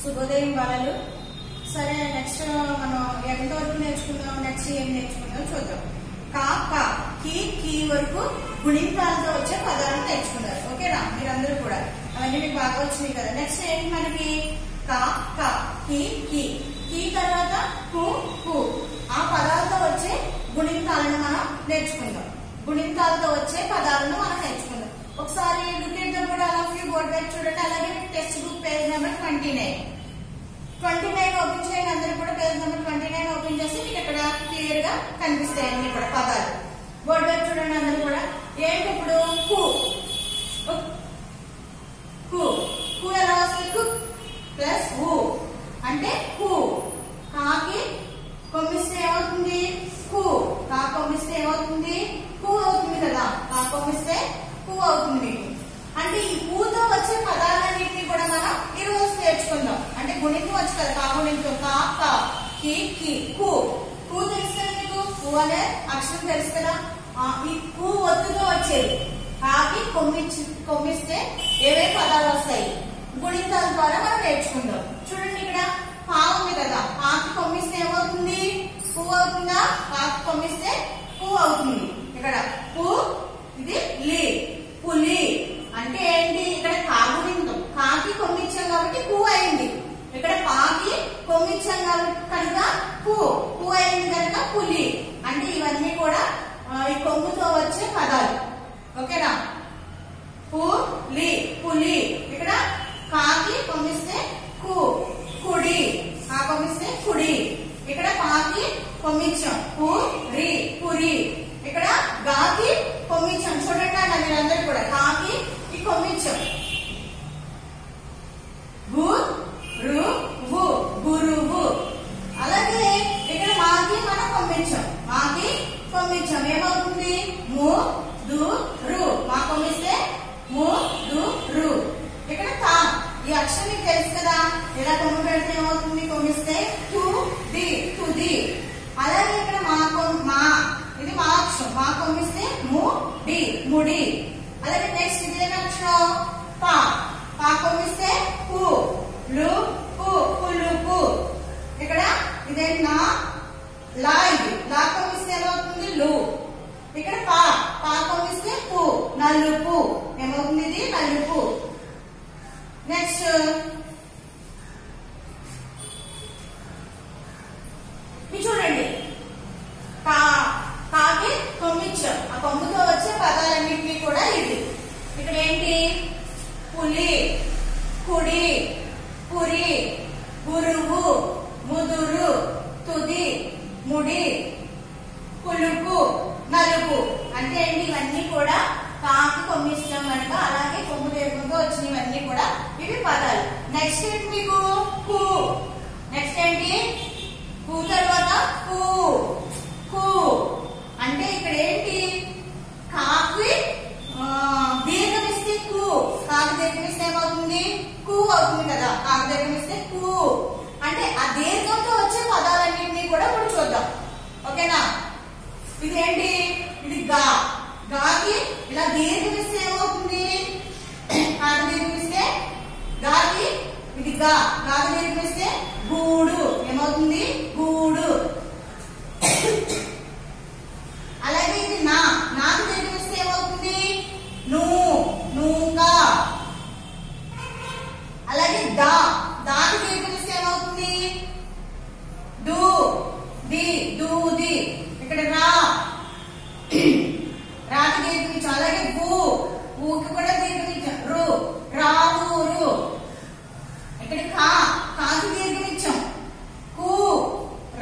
శుభోదయం బాలలు సరే నెక్స్ట్ మనం ఎంతవరకు నేర్చుకుందాం నెక్స్ట్ ఏం నేర్చుకుందాం చూద్దాం కా కా కీ కీ వరకు గుణింతాలతో వచ్చే పదాలను నేర్చుకున్నారు ఓకేనా మీరందరూ కూడా అవన్నీ మీకు బాగా వచ్చినాయి కదా నెక్స్ట్ ఏంటి మనకి కా కా కీ కీ కీ తర్వాత కు కు ఆ పదాలతో వచ్చే గుణింతాలను మనం నేర్చుకుందాం గుణింతాలతో వచ్చే పదాలను మనం నేర్చుకుందాం ఒకసారి look at the board all of you board వైపు చూడండి అలాగే textbook page number twenty nine twenty nine open చేయండి అందరూ కూడా page number twenty nine open చేసి మీకు ఇక్కడ క్లియర్ గా కనిపిస్తాయి అన్ని కూడా పదాలు బోర్డు వైపు చూడండి అందరూ కూడా ఏంటి ఇప్పుడు కు కు కు ఎలా వస్తుంది కు ప్లస్ ఊ అంటే కు కాకి కొమ్మిస్తే ఏమవుతుంది కు కా కొమ్మిస్తే ఏమవుతుంది కు అవుతుంది కదా కా కొమ్మిస్తే కు అవుతుంది మీకు అంటే ఈ పూతో వచ్చే పదాలన్నింటినీ కూడా మనం ఈ రోజు నేర్చుకుందాం అంటే గుణితం వచ్చు కదా కా గుణితం కా కా కి కి కు కు తెలుసు కదా మీకు కు అనే అక్షరం తెలుసు కదా ఆ, ఈ కు ఒత్తుతో వచ్చేది కాకి కొమ్మిచ్చి కొమ్మిస్తే ఏవే పదాలు వస్తాయి గుణితాల ద్వారా మనం నేర్చుకుందాం చూడండి ఇక్కడ పా ఉంది కదా పాకి కొమ్మిస్తే ఏమవుతుంది పు అవుతుందా పాకి కొమ్మిస్తే పు అవుతుంది ఇక్కడ పు ఇది లి పులి అంటే ఏంటి ఇక్కడ కాగునిందం కాకి కొమ్మిచ్చాం కాబట్టి పు అయింది ఇక్కడ పాకి కొమ్మిచ్చాం కాబట్టి కనుక పు పు అయింది కనుక పులి అంటే ఇవన్నీ కూడా ఆ, ఈ కొమ్ముతో వచ్చే పదాలు ఓకేనా పులి పులి ఇక్కడ కాకి కొమ్మిస్తే కు కుడి కా కొమ్మిస్తే కుడి ఇక్కడ పాకి కొమ్మించాం పు రి పురి ఇక్కడ గాకి కొమ్మించాం చూడండి అన్న మీరందరూ కూడా కాకి ఈ కొమ్మించాం గు రు వు గురువు అలాగే ఇక్కడ మాకి మనం కొమ్మించాం మాకి కొమ్మించాం ఏమవుతుంది ము దు రు మా కొమ్మిస్తే ము దు రు ఇక్కడ తా ఈ అక్షరం మీకు తెలుసు కదా ఇలా కొమ్ము పెడితే ఏమవుతుంది కొమ్మిస్తే తు ది తుది అలాగే ఇక్కడ మా కొమ్ మా ఇది మా అక్షరం మా కొమ్మిస్తే ము డి ముడి అలాగే నెక్స్ట్ ఇదే అక్షరం పా పా కొమ్మిస్తే పు లు పు పులుపు ఇక్కడ ఇదే నా లా ఇది లా కొమ్మిస్తే ఏమవుతుంది లు ఇక్కడ పా పా కొమ్మిస్తే పు నలుపు ఏమవుతుంది ఇది నలుపు నెక్స్ట్ ఇది చూడండి కా కాకి కొమ్మిచ్చాం ఆ కొమ్ముతో వచ్చే పదాలన్నింటినీ కూడా ఇది ఇక్కడ ఏంటి పులి కుడి పురి గురువు ముదురు తుది ముడి పులుపు నలుపు అంటే ఏంటి ఇవన్నీ కూడా కాకి కొమ్మిష్టం కనుక అలాగే కొమ్ము దేవంతో వచ్చినవన్నీ కూడా ఇవి పదాలు నెక్స్ట్ ఏంటి మీకు కు నెక్స్ట్ ఏంటి కు తర్వాత కు కు అంటే ఇక్కడ ఏంటి కాకి ఆ, దీర్ఘం ఇస్తే కు కాకి దీర్ఘం ఇస్తే ఏమవుతుంది కు అవుతుంది కదా కాకి దీర్ఘం ఇస్తే కు అంటే ఆ దీర్ఘంతో వచ్చే పదాలన్నింటినీ కూడా ఇప్పుడు చూద్దాం ఓకేనా ఇది ఏంటి ఇది గా గాకి ఇలా దీర్ఘం ఇస్తే ఏమవుతుంది కాకి దీర్ఘం ఇస్తే గాకి ఇది గా గాకి దీర్ఘం ఇస్తే గూడు ఏమవుతుంది గూడు అలాగే ఇది నా నాకు తెలిపిస్తే ఏమవుతుంది ను నూగా అలాగే దా దాకి తెలిపిస్తే ఏమవుతుంది డు ది దూది ఇక్కడ రా రాకి దీర్ఘమించాం అలాగే ఊ ఊకి కూడా దీర్ఘమించాం రు రావూరు ఇక్కడ కా కాకి దీర్ఘమించాం కు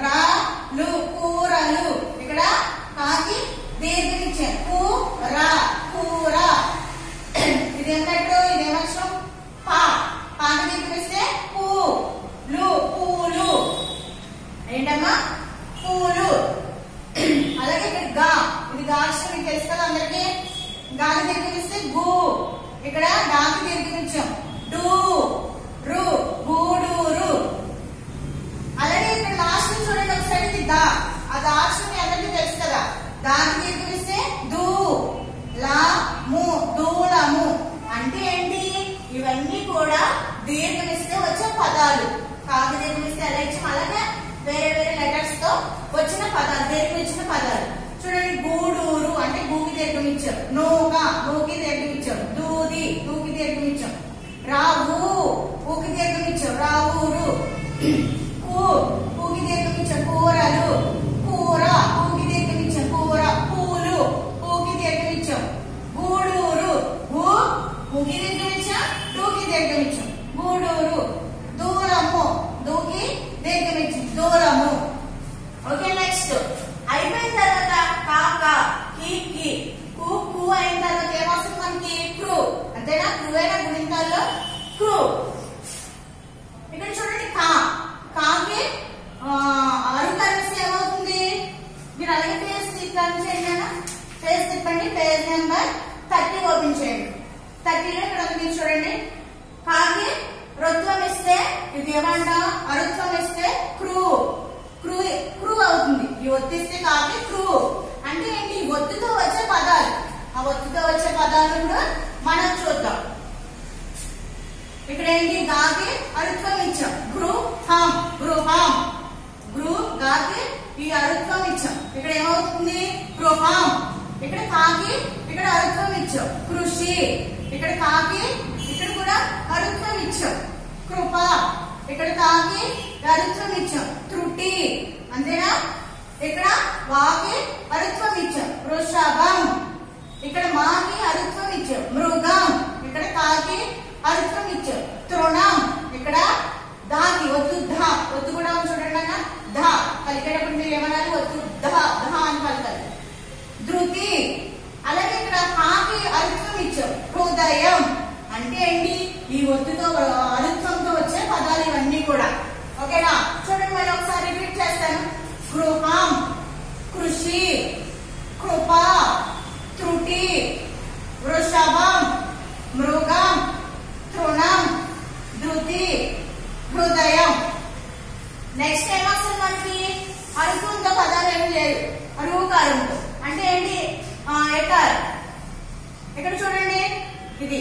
పదాలు కాకి దీర్ఘమిస్తే ఎలా ఇచ్చాం అలాగే వేరే వేరే లెటర్స్ తో వచ్చిన పదాలు దీర్ఘం ఇచ్చిన పదాలు చూడండి గూడూరు అంటే గూకి దీర్ఘం ఇచ్చాం నూగా నూకి దీర్ఘం ఇచ్చాం దూది దూకి దీర్ఘం ఇచ్చాం రావు ఊకి దీర్ఘం ఇచ్చాం రావురు కూ కూకి దీర్ఘం ఇచ్చాం కూరలు కూర కూకి దీర్ఘం ఇచ్చాం కూర పూలు పూకి దీర్ఘం ఇచ్చాం గూడూరు ఊ ఊకి దీర్ఘం ఇచ్చాం దూకి దీర్ఘం ఇచ్చాం గూడూరు దూరము దూకి దీర్ఘం ఇచ్చాం దూరము ఓకే నెక్స్ట్ అయిపోయిన తర్వాత కాక కి కి కు కు అయిన తర్వాత ఏమొస్తుంది మనకి క్రూ అంతేనా క్రూ అయినా గుణింతాల్లో క్రూ ఇక్కడ చూడండి కా కాకి ఆ, ఆరు కలిసి ఏమవుతుంది మీరు అలాగే పేజ్ తిప్పాను చేయండి అన్న. పేజ్ తిప్పండి పేజ్ నెంబర్ థర్టీ ఓపెన్ చేయండి థర్టీలో ఇక్కడ ఉంది మీరు చూడండి కాకి రుత్వం ఇస్తే ఇది ఏమంట అరుత్వం ఇస్తే క్రూ క్రూ క్రూ అవుతుంది ఈ ఒత్తిస్తే కాకి క్రూ అంటే ఏంటి ఈ ఒత్తుతో వచ్చే పదాలు ఆ ఒత్తుతో వచ్చే పదాలు కూడా మనం చూద్దాం ఇక్కడ ఏంటి గాకి అరుత్వం ఇచ్చాం గృ హాం గృహం గృ గాకి ఈ అరుత్వం ఇచ్చాం ఇక్కడ ఏమవుతుంది గృహం ఇక్కడ కాకి ఇక్కడ అరుత్వం ఇచ్చాం కృషి ఇక్కడ కాకి ఇక్కడ కూడా అరుత్వం ఇచ్చాం కృప ఇక్కడ కాకి అరుత్వం ఇచ్చాం త్రుటి అంతేనా ఇక్కడ వాకి అరుత్వం ఇచ్చాం వృషభం ఇక్కడ మాకి అరుత్వం ఇచ్చాం మృగం ఇక్కడ కాకి అరుత్వం ఇచ్చాం తృణం ఇక్కడ దాకి ఒత్తు ధ ఒత్తు కూడా ఉంది చూడండి అన్న ధ పలికేటప్పుడు మీరు ఏమనాలి ఒత్తు ధ ధ అని పలకాలి ధృతి అలాగే ఇక్కడ కాకి అరుత్వం ఇచ్చాం హృదయం అంటే ఏంటి ఈ ఒత్తుతో అరుత్వంతో వచ్చే పదాలు ఇవన్నీ కూడా ఓకేనా చూడండి మళ్ళీ ఒకసారి రిపీట్ చేస్తాను గృహం కృషి కృప త్రుటి వృషభం మృగం తృణం ధృతి హృదయం నెక్స్ట్ ఏం వస్తుంది మనకి అరుపుంతో పదాలు ఏమి లేదు అరువుకారంతో అంటే ఏంటి ఆ, ఎకార్ ఇక్కడ చూడండి ఇది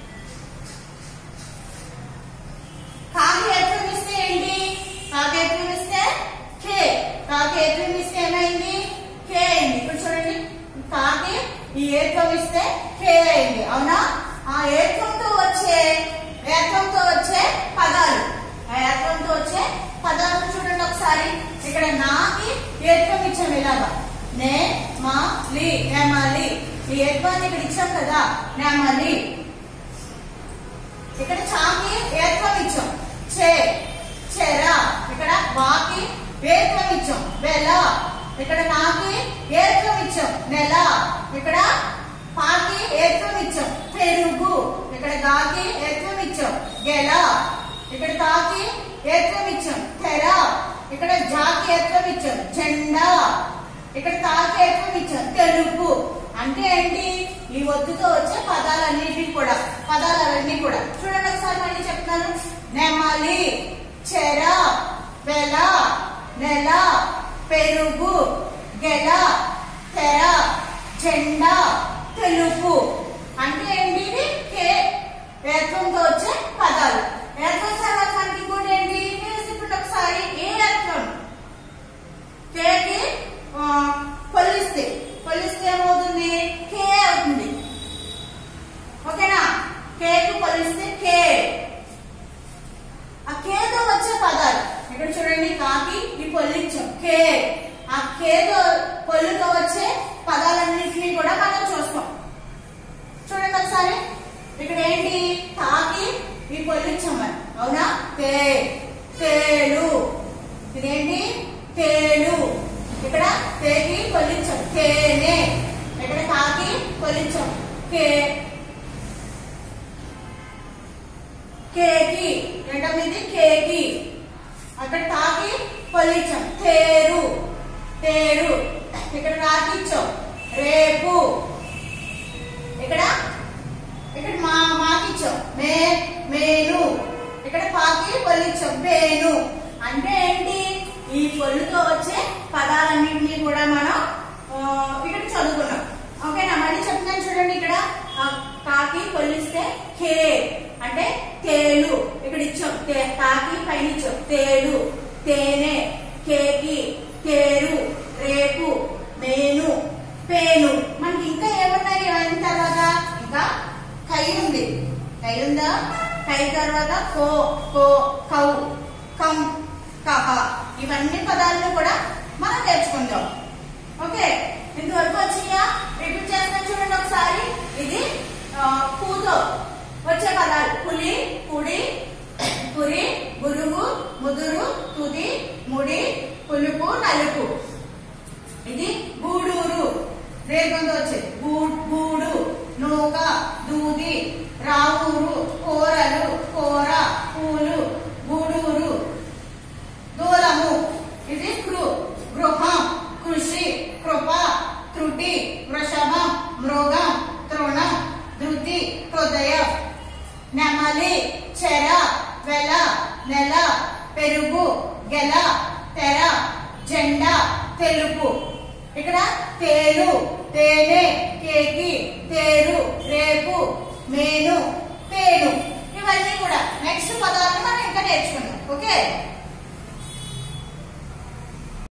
కాకి ఎత్తం ఇస్తే ఏంటి కాకి ఎత్తం ఇస్తే కే కాకి ఎత్తం ఇస్తే ఏమైంది కే అయింది ఇప్పుడు చూడండి కాకి ఈ ఏత్వం ఇస్తే కే అయింది అవునా ఆ ఏత్వంతో వచ్చే ఏత్వంతో వచ్చే పదాలు ఆ ఏత్వంతో వచ్చే పదాలు చూడండి ఒకసారి ఇక్కడ నాకి ఏత్వం ఇచ్చాం ఇలాగా నే మా లి నెమలి ఈ ఏత్వాన్ని ఇక్కడ ఇచ్చాం కదా నెమలి ఇక్కడ చాకి ఏత్వం ఇచ్చాం చే చెర ఇక్కడ వాకి ఏత్వం ఇచ్చాం వెల ఇక్కడ నాకి ఏత్వం ఇచ్చాం నెల ఇక్కడ పాకి ఏత్వం ఇచ్చాం పెరుగు ఇక్కడ గాకి ఏత్వం ఇచ్చాం గెల ఇక్కడ తాకి ఏత్వం ఇచ్చాం తెర ఇక్కడ జాకి ఏత్వం ఇచ్చాం జెండా ఇక్కడ తాకి ఏత్వం ఇచ్చాం తెలుపు అంటే ఏంటి ఈ ఒత్తుతో వచ్చే పదాలన్నిటి కూడా పదాలన్నీ కూడా చూడండి ఒకసారి మళ్ళీ చెప్తాను నెమలి చెర వెల నెల పెరుగు గెల తెర జెండా తెలుపు అంటే ఏంటి ఇది కే ఏత్వంతో వచ్చే పదాలు ఏత్వం తర్వాత మనకి కూడా ఏంటి మీరు ఇప్పుడు ఒకసారి ఏ ఏత్వం కేకి ఆ, కొలిస్తే కొలిస్తే ఏమవుతుంది కే అవుతుంది ఓకేనా కేకు కొలిస్తే కే ఆ కేతో వచ్చే పదాలు ఇక్కడ చూడండి కాకి ఈ పొల్లించాం కే ఆ కేతో పొల్లుతో వచ్చే పదాలన్నింటినీ కూడా మనం చూస్తాం చూడండి ఒకసారి ఇక్కడ ఏంటి తాకి ఈ పొల్లించాం మనం అవునా తే తేలు ఇదేంటి తేలు ఇక్కడ తేకి పొల్లించాం తేనె ఇక్కడ కాకి పొల్లించాం కే కేకి రెండవది కేకి అక్కడ తాకి పొల్లించాం తేరు తేరు ఇక్కడ రాకిచ్చాం రేపు ఇక్కడ ఇక్కడ మా మాకిచ్చాం మే మేను ఇక్కడ పాకి పొల్లిచ్చాం పేను అంటే ఏంటి ఈ పొల్లుతో వచ్చే పదాలన్నింటినీ కూడా మనం ఆ, ఇక్కడ చదువుకున్నాం ఓకేనా మళ్ళీ చెప్తాను చూడండి ఇక్కడ ఆ, కాకి కొలిస్తే కే అంటే తేలు ఇక్కడ ఇచ్చాం తే- కాకి పైన ఇచ్చాం తేలు తేనె కేకి తేరు రేపు మేను పేను మనకి ఇంకా ఏమున్నాయి ఇవన్నీ తర్వాత ఇంకా కై ఉంది కై ఉందా కై తర్వాత కో కో కౌ కం కహ ఇవన్నీ పదాలను కూడా మనం నేర్చుకుందాం ఓకే ఇంతవరకు వచ్చిందా రిపీట్ చేస్తాను చూడండి ఒకసారి ఇది ఆ, పూతో వచ్చే పదాలు పులి పుడి పురి గురువు ముదురు తుది ముడి పులుపు నలుపు ఇది గూడూరు రేపంతో వచ్చేది గూ- గూడు నూక దూది రావూరు కూరలు కూర పూలు గూడూరు దూలము ఇది కృ గృహం కృషి కృప త్రుటి వృషభం మృగం తృణం ధృతి హృదయం నెమలి చెర వెల నెల పెరుగు గెల తెర జెండా తెలుపు ఇక్కడ తేలు తేనె కేకి తేరు రేపు మేను పేను ఇవన్నీ కూడా నెక్స్ట్ పదాలను మనం ఇంకా నేర్చుకున్నాం ఓకే